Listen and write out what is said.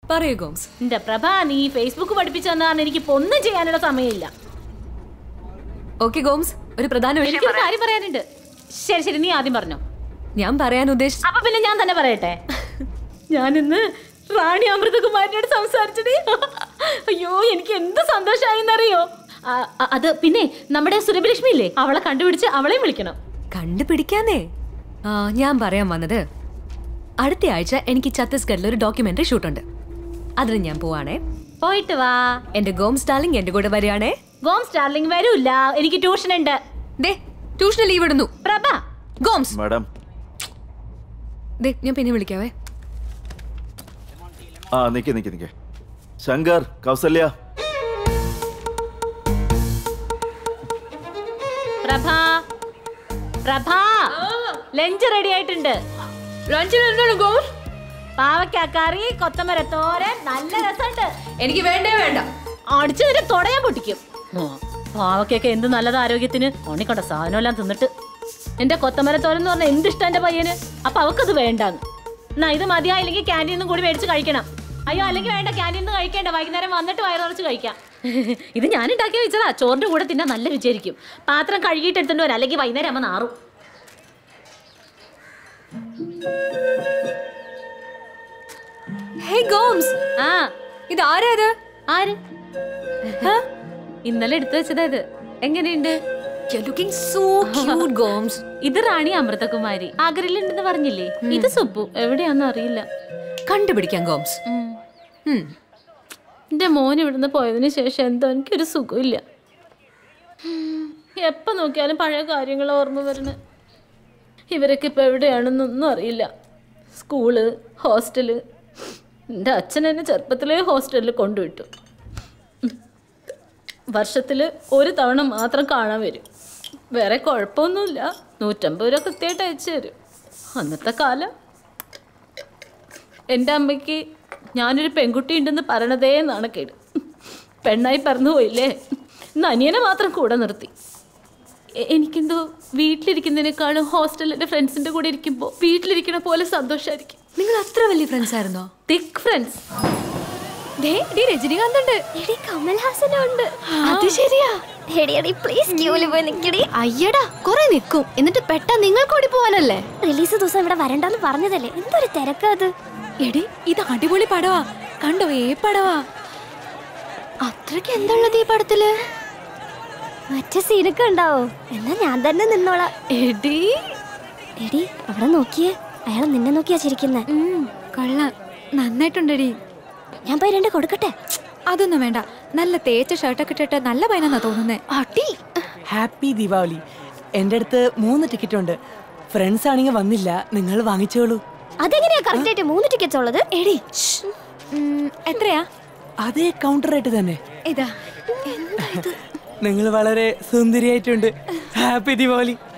പറയൂ ഗോംസ് എന്റെ പ്രഭ നീ ഫേസ്ബുക്ക് പഠിപ്പിച്ചു തന്നാണ് എനിക്കിപ്പോ ഒന്നും ചെയ്യാനുള്ള സമയമില്ല ഓക്കെ ഗോംസ് ഒരു പ്രധാന വിഷയം എനിക്കൊരു കാര്യം പറയാനുണ്ട് ശരി ശരി നീ ആദ്യം പറഞ്ഞോ ഞാൻ പറയാൻ ഉദ്ദേശിച്ച അപ്പൊ പിന്നെ ഞാൻ തന്നെ പറയട്ടെ ഞാൻ ഇന്ന് റാണി അമൃതകുമാരിയോട് സംസാരിച്ചത് അയ്യോ എനിക്ക് എന്ത് സന്തോഷമായെന്നറിയോ ആ, ആ, അത് പിന്നെ നമ്മുടെ സുരഭിലക്ഷ്മി ഇല്ലേ അവളെ കണ്ടുപിടിച്ച് അവളെയും വിളിക്കണം കണ്ടുപിടിക്കാന്നേ ആ ഞാൻ പറയാൻ വന്നത് അടുത്ത ആഴ്ച എനിക്ക് ഛത്തീസ്ഗഡിൽ ഒരു ഡോക്യുമെന്ററി ഷൂട്ടുണ്ട് അതിന് ഞാൻ പോവാണേ പോയിട്ട് വാ എന്റെ ഗോം സ്റ്റാലിംഗ് എന്റെ കൂടെ വരികയാണേ ഗോം സ്റ്റാർലിംഗ് വരൂല്ല എനിക്ക് ട്യൂഷൻ ഉണ്ട് ദേ ട്യൂഷന് ലീവ് ഇടുന്നു പ്രഭ ഗോംസ് മാഡം ദേ ഞാൻ പിന്നെ വിളിക്കാവേ ആ നിക്ക് നിക്ക് നിക്ക് ശങ്കർ കൗസല്യ പ്രഭ പ്രഭ ലഞ്ച് റെഡി ആയിട്ടുണ്ട് ലഞ്ചിന് എന്താണ് ഗോംസ് പാവയ്ക്ക കറി കൊത്തമര തോരൻ നല്ല രസമുണ്ട് എനിക്ക് വേണ്ടേ വേണ്ട അടിച്ചു നിന്നെ തുടയാൻ പൊട്ടിക്കും പാവക്കൊക്കെ എന്ത് നല്ലത് ആരോഗ്യത്തിന് ഓണിക്കൊണ്ട സാധനമെല്ലാം തിന്നിട്ട് എന്റെ കൊത്തമരത്തോരൻ എന്ന് പറഞ്ഞാൽ എന്ത് ഇഷ്ടം എന്റെ പയ്യന് അപ്പൊ അവക്കത് വേണ്ടാന്ന് എന്നാ ഇത് മതിയായില്ലെങ്കിൽ ക്യാൻറ്റീനിൽ നിന്നും കൂടി മേടിച്ച് കഴിക്കണം അയ്യോ അല്ലെങ്കിൽ വേണ്ട ക്യാൻറ്റീനിൽ നിന്ന് കഴിക്കേണ്ട വൈകുന്നേരം വന്നിട്ട് വയറുറച്ച് കഴിക്കാം ഇത് ഞാൻ ഉണ്ടാക്കി വെച്ചതാ ചോറിന്റെ കൂടെ തിന്നാൻ നല്ല രുചിയായിരിക്കും പാത്രം കഴുകിയിട്ട് എടുത്തോണ്ട് വരാം അല്ലെങ്കിൽ വൈകുന്നേരം അമ്മ നാറും ഹേ ഗോംസ് ആ ഇത് ആരാ ഇത് ആര് ഇന്നലെ എടുത്തു വെച്ചതാ ഇത് എങ്ങനെയുണ്ട് ലുക്കിംഗ് സോ ക്യൂട്ട് ഗോംസ് ഇത് റാണി അമൃതകുമാരി ആഗ്രയിലുണ്ടെന്ന് പറഞ്ഞില്ലേ ഇത് സുപ്പു എവിടെയാന്ന് അറിയില്ല കണ്ടുപിടിക്കാം ഗോംസ് ഉം. എന്റെ മോൻ ഇവിടുന്ന് പോയതിന് ശേഷം എന്തോ എനിക്കൊരു സുഖമില്ല എപ്പോ നോക്കിയാലും പഴയ കാര്യങ്ങൾ ഓർമ്മ വരണ ഇവരൊക്കെ ഇപ്പൊ എവിടെയാണെന്നൊന്നും അറിയില്ല സ്കൂള് ഹോസ്റ്റല് എൻ്റെ അച്ഛൻ എന്നെ ചെറുപ്പത്തിലേ ഹോസ്റ്റലിൽ കൊണ്ടുവിട്ടു വർഷത്തിൽ ഒരു തവണ മാത്രം കാണാൻ വരും വേറെ കുഴപ്പമൊന്നുമില്ല നൂറ്റമ്പത് രൂപ കൃത്യമായിട്ട് അയച്ചു തരും അന്നത്തെ കാലം എൻ്റെ അമ്മയ്ക്ക് ഞാനൊരു പെൺകുട്ടി ഉണ്ടെന്ന് പറയണതേ നാണക്കേട് പെണ്ണായി പറന്നു പോയില്ലേ ഇന്ന് അനിയനെ മാത്രം കൂടെ നിർത്തി എ- എനിക്കെന്തോ വീട്ടിലിരിക്കുന്നതിനേക്കാളും ഹോസ്റ്റലിലെ ഫ്രണ്ട്സിൻ്റെ കൂടെ ഇരിക്കുമ്പോൾ വീട്ടിലിരിക്കണ പോലെ സന്തോഷമായിരിക്കും നിങ്ങൾ അത്ര വലിയ ഫ്രണ്ട്സ് ആയിരുന്നോ തിക് ഫ്രണ്ട്സ് ദേ ഡി രജനികാന്ത് ഉണ്ട് എടി കമൽഹാസനും ഉണ്ട് അത് ശരിയാ എടി എടി പ്ലീസ് ക്യൂല് പോയി നിക്കടി അയ്യടാ കുറെ നിൽക്കും എന്നിട്ട് പെട്ടെന്ന് നിങ്ങൾക്ക് ഓടി പോവാനല്ലേ റിലീസ് ദിവസം ഇവിടെ വരണ്ടെന്ന് പറഞ്ഞതല്ലേ എന്തൊരു തിരക്കാ അത് എടി ഇത് അടിപൊളി പടവാ കണ്ടോ ഏ പടവാ അത്രയ്ക്ക് എന്തുള്ളത് ഈ പടത്തില് മറ്റേ സീനൊക്കെ ഉണ്ടാവോ എന്നാ ഞാൻ തന്നെ നിന്നോളാം എടി എടി അവിടെ നോക്കിയേ അയാൾ നിന്നെ നോക്കിയാ ചിരിക്കുന്നെ ഉം, കൊള്ളാം നന്നായിട്ടുണ്ടെടി ഞാൻ പോയി രണ്ട് കൊടുക്കട്ടെ അതൊന്നും വേണ്ട നല്ല തേച്ച ഷർട്ടൊക്കെ ഇട്ടിട്ട് നല്ല പയനെന്നാ തോന്നുന്നേ അടി ഹാപ്പി ദീപാവലി എൻ്റെ അടുത്ത് മൂന്ന് ടിക്കറ്റ് ഉണ്ട് ഫ്രണ്ട്സ് ആണെങ്കിൽ വന്നില്ല നിങ്ങൾ വാങ്ങിച്ചോളൂ അതെങ്ങനെയാ കറക്റ്റ് ആയിട്ട് മൂന്ന് ടിക്കറ്റ്സ് ഉള്ളത് എടി ഉം, എത്രയാ അതേ കൗണ്ടർ റേറ്റ് തന്നെ ഇതാ നിങ്ങൾ വളരെ സുന്ദരിയായിട്ടുണ്ട് ഹാപ്പി ദീപാവലി